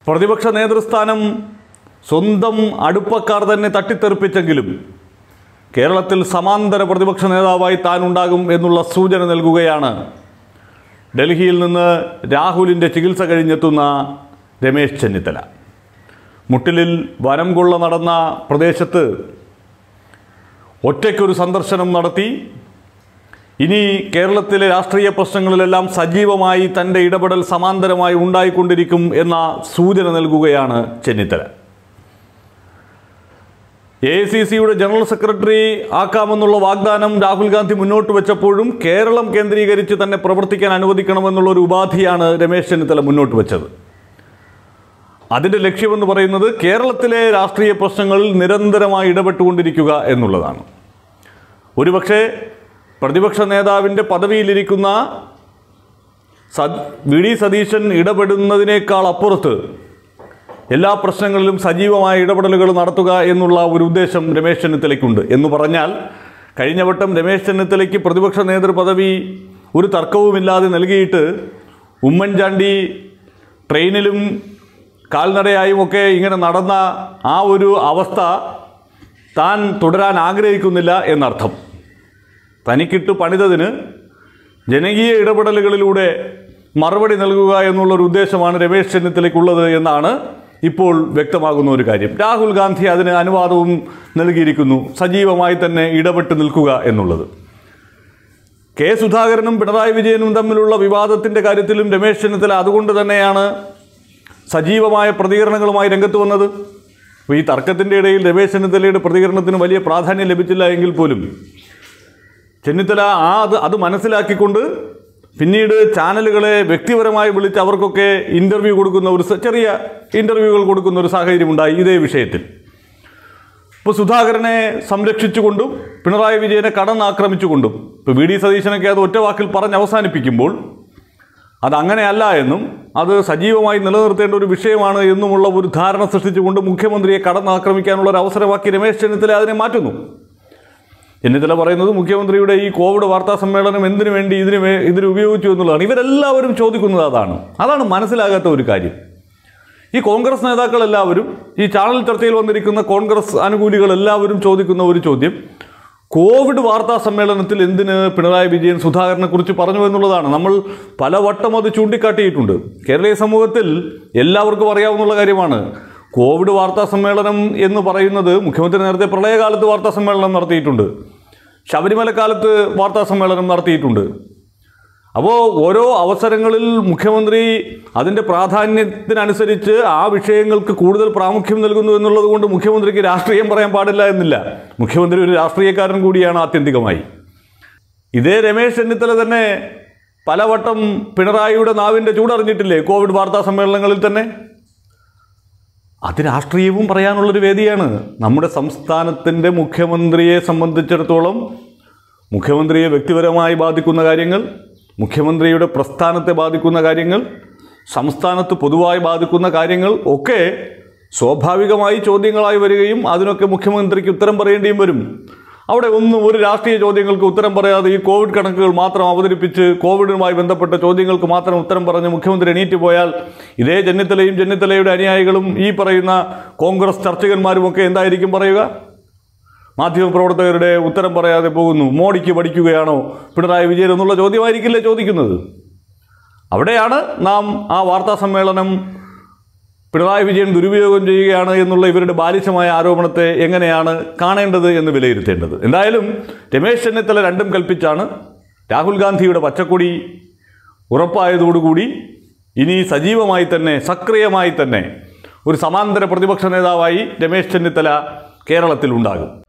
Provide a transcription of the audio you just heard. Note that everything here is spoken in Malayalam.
പ്രതിപക്ഷ നേതൃസ്ഥാനം സ്വന്തം അടുപ്പക്കാർ തന്നെ തട്ടിത്തെറിപ്പിച്ചെങ്കിലും കേരളത്തിൽ സമാന്തര പ്രതിപക്ഷ നേതാവായി താൻ ഉണ്ടാകും എന്നുള്ള സൂചന നൽകുകയാണ് ഡൽഹിയിൽ നിന്ന് രാഹുലിൻ്റെ ചികിത്സ കഴിഞ്ഞെത്തുന്ന രമേശ് ചെന്നിത്തല മുട്ടിലിൽ വനം കൊള്ള നടന്ന പ്രദേശത്ത് ഒറ്റയ്ക്കൊരു സന്ദർശനം നടത്തി ഇനി കേരളത്തിലെ രാഷ്ട്രീയ പ്രശ്നങ്ങളിലെല്ലാം സജീവമായി തൻ്റെ ഇടപെടൽ സമാന്തരമായി ഉണ്ടായിക്കൊണ്ടിരിക്കും എന്ന സൂചന നൽകുകയാണ് ചെന്നിത്തല എ ഐ സി സിയുടെ ജനറൽ സെക്രട്ടറി ആക്കാമെന്നുള്ള വാഗ്ദാനം രാഹുൽ ഗാന്ധി മുന്നോട്ട് വെച്ചപ്പോഴും കേരളം കേന്ദ്രീകരിച്ച് തന്നെ പ്രവർത്തിക്കാൻ അനുവദിക്കണമെന്നുള്ള ഒരു ഉപാധിയാണ് രമേശ് ചെന്നിത്തല മുന്നോട്ട് വെച്ചത് അതിൻ്റെ ലക്ഷ്യമെന്ന് പറയുന്നത് കേരളത്തിലെ രാഷ്ട്രീയ പ്രശ്നങ്ങളിൽ നിരന്തരമായി ഇടപെട്ടുകൊണ്ടിരിക്കുക എന്നുള്ളതാണ് ഒരുപക്ഷെ പ്രതിപക്ഷ നേതാവിൻ്റെ പദവിയിലിരിക്കുന്ന സദ് വി ഡി സതീശൻ ഇടപെടുന്നതിനേക്കാൾ അപ്പുറത്ത് എല്ലാ പ്രശ്നങ്ങളിലും സജീവമായ ഇടപെടലുകൾ നടത്തുക എന്നുള്ള ഒരു ഉദ്ദേശം രമേശ് ചെന്നിത്തലയ്ക്കുണ്ട് എന്ന് പറഞ്ഞാൽ കഴിഞ്ഞ വട്ടം രമേശ് ചെന്നിത്തലയ്ക്ക് പ്രതിപക്ഷ നേതൃപദവി ഒരു തർക്കവുമില്ലാതെ നൽകിയിട്ട് ഉമ്മൻചാണ്ടി ട്രെയിനിലും കാൽനടയായും ഒക്കെ ഇങ്ങനെ നടന്ന ആ ഒരു അവസ്ഥ താൻ തുടരാൻ ആഗ്രഹിക്കുന്നില്ല എന്നർത്ഥം തനിക്കിട്ട് പണിതതിന് ജനകീയ ഇടപെടലുകളിലൂടെ മറുപടി നൽകുക എന്നുള്ളൊരു ഉദ്ദേശമാണ് രമേശ് ചെന്നിത്തലയ്ക്കുള്ളത് എന്നാണ് ഇപ്പോൾ വ്യക്തമാകുന്ന ഒരു കാര്യം രാഹുൽ ഗാന്ധി അതിന് അനുവാദവും നൽകിയിരിക്കുന്നു സജീവമായി തന്നെ ഇടപെട്ട് നിൽക്കുക എന്നുള്ളത് കെ സുധാകരനും പിണറായി വിജയനും തമ്മിലുള്ള വിവാദത്തിൻ്റെ കാര്യത്തിലും രമേശ് ചെന്നിത്തല അതുകൊണ്ട് തന്നെയാണ് സജീവമായ പ്രതികരണങ്ങളുമായി രംഗത്ത് വന്നത് അപ്പോൾ ഈ തർക്കത്തിൻ്റെ ഇടയിൽ രമേശ് ചെന്നിത്തലയുടെ പ്രതികരണത്തിന് വലിയ പ്രാധാന്യം ലഭിച്ചില്ല എങ്കിൽ പോലും ചെന്നിത്തല ആ അത് അത് മനസ്സിലാക്കിക്കൊണ്ട് പിന്നീട് ചാനലുകളെ വ്യക്തിപരമായി വിളിച്ച് അവർക്കൊക്കെ ഇൻ്റർവ്യൂ കൊടുക്കുന്ന ഒരു സ- ചെറിയ ഇൻ്റർവ്യൂകൾ കൊടുക്കുന്ന ഒരു സാഹചര്യം ഉണ്ടായി ഇതേ വിഷയത്തിൽ ഇപ്പോൾ സുധാകരനെ സംരക്ഷിച്ചുകൊണ്ടും പിണറായി വിജയനെ കടന്നാക്രമിച്ചുകൊണ്ടും ഇപ്പോൾ വി ഡി സതീശനൊക്കെ അത് ഒറ്റ വാക്കിൽ പറഞ്ഞ് അവസാനിപ്പിക്കുമ്പോൾ അതങ്ങനെയല്ല എന്നും അത് സജീവമായി നിലനിർത്തേണ്ട ഒരു വിഷയമാണ് എന്നുമുള്ള ഒരു ധാരണ സൃഷ്ടിച്ചുകൊണ്ട് മുഖ്യമന്ത്രിയെ കടന്നാക്രമിക്കാനുള്ള ഒരു അവസരമാക്കി രമേശ് ചെന്നിത്തല അതിനെ മാറ്റുന്നു ചെന്നിത്തല പറയുന്നത് മുഖ്യമന്ത്രിയുടെ ഈ കോവിഡ് വാർത്താ സമ്മേളനം എന്തിനു വേണ്ടി ഇതിന് വേ- ഇതിന് ഉപയോഗിച്ചു എന്നുള്ളതാണ് ഇവരെല്ലാവരും ചോദിക്കുന്നത് അതാണ് അതാണ് മനസ്സിലാകാത്ത ഒരു കാര്യം ഈ കോൺഗ്രസ് നേതാക്കളെല്ലാവരും ഈ ചാനൽ ചർച്ചയിൽ വന്നിരിക്കുന്ന കോൺഗ്രസ് അനുകൂലികൾ എല്ലാവരും ചോദിക്കുന്ന ഒരു ചോദ്യം കോവിഡ് വാർത്താ സമ്മേളനത്തിൽ എന്തിന് പിണറായി വിജയൻ സുധാകരനെ കുറിച്ച് പറഞ്ഞു എന്നുള്ളതാണ് നമ്മൾ പലവട്ടം അത് ചൂണ്ടിക്കാട്ടിയിട്ടുണ്ട് കേരളീയ സമൂഹത്തിൽ എല്ലാവർക്കും അറിയാവുന്ന കാര്യമാണ് കോവിഡ് വാർത്താ സമ്മേളനം എന്ന് പറയുന്നത് മുഖ്യമന്ത്രി നേരത്തെ പ്രളയകാലത്ത് വാർത്താ സമ്മേളനം നടത്തിയിട്ടുണ്ട് ശബരിമല കാലത്ത് വാർത്താ സമ്മേളനം നടത്തിയിട്ടുണ്ട് അപ്പോൾ ഓരോ അവസരങ്ങളിൽ മുഖ്യമന്ത്രി അതിൻ്റെ പ്രാധാന്യത്തിനനുസരിച്ച് ആ വിഷയങ്ങൾക്ക് കൂടുതൽ പ്രാമുഖ്യം നൽകുന്നു എന്നുള്ളത് കൊണ്ട് മുഖ്യമന്ത്രിക്ക് രാഷ്ട്രീയം പറയാൻ പാടില്ല എന്നില്ല മുഖ്യമന്ത്രി ഒരു രാഷ്ട്രീയക്കാരൻ കൂടിയാണ് ആത്യന്തികമായി ഇതേ രമേശ് ചെന്നിത്തല തന്നെ പലവട്ടം പിണറായിയുടെ നാവിൻ്റെ ചൂടറിഞ്ഞിട്ടില്ലേ കോവിഡ് വാർത്താ സമ്മേളനങ്ങളിൽ തന്നെ അത് രാഷ്ട്രീയവും പറയാനുള്ളൊരു വേദിയാണ് നമ്മുടെ സംസ്ഥാനത്തിൻ്റെ മുഖ്യമന്ത്രിയെ സംബന്ധിച്ചിടത്തോളം മുഖ്യമന്ത്രിയെ വ്യക്തിപരമായി ബാധിക്കുന്ന കാര്യങ്ങൾ മുഖ്യമന്ത്രിയുടെ പ്രസ്ഥാനത്തെ ബാധിക്കുന്ന കാര്യങ്ങൾ സംസ്ഥാനത്ത് പൊതുവായി ബാധിക്കുന്ന കാര്യങ്ങൾ ഒക്കെ സ്വാഭാവികമായി ചോദ്യങ്ങളായി വരികയും അതിനൊക്കെ മുഖ്യമന്ത്രിക്ക് ഉത്തരം പറയേണ്ടിയും വരും അവിടെ ഒന്നും ഒരു രാഷ്ട്രീയ ചോദ്യങ്ങൾക്ക് ഉത്തരം പറയാതെ ഈ കോവിഡ് കണക്കുകൾ മാത്രം അവതരിപ്പിച്ച് കോവിഡുമായി ബന്ധപ്പെട്ട ചോദ്യങ്ങൾക്ക് മാത്രം ഉത്തരം പറഞ്ഞ് മുഖ്യമന്ത്രി എണീറ്റ് പോയാൽ ഇതേ ചെന്നിത്തലയും ചെന്നിത്തലയുടെ അനുയായികളും ഈ പറയുന്ന കോൺഗ്രസ് ചർച്ചകന്മാരും ഒക്കെ എന്തായിരിക്കും പറയുക മാധ്യമപ്രവർത്തകരുടെ ഉത്തരം പറയാതെ പോകുന്നു മോഡിക്ക് പഠിക്കുകയാണോ പിണറായി വിജയൻ എന്നുള്ള ചോദ്യമായിരിക്കില്ലേ ചോദിക്കുന്നത് അവിടെയാണ് നാം ആ വാർത്താ സമ്മേളനം പിണറായി വിജയൻ ദുരുപയോഗം ചെയ്യുകയാണ് എന്നുള്ള ഇവരുടെ ബാലിശമായ ആരോപണത്തെ എങ്ങനെയാണ് കാണേണ്ടത് എന്ന് വിലയിരുത്തേണ്ടത് എന്തായാലും രമേശ് ചെന്നിത്തല രണ്ടും കൽപ്പിച്ചാണ് രാഹുൽ ഗാന്ധിയുടെ പച്ചക്കൊടി ഉറപ്പായതോടുകൂടി ഇനി സജീവമായി തന്നെ സക്രിയമായി തന്നെ ഒരു സമാന്തര പ്രതിപക്ഷ നേതാവായി രമേശ് ചെന്നിത്തല കേരളത്തിൽ ഉണ്ടാകും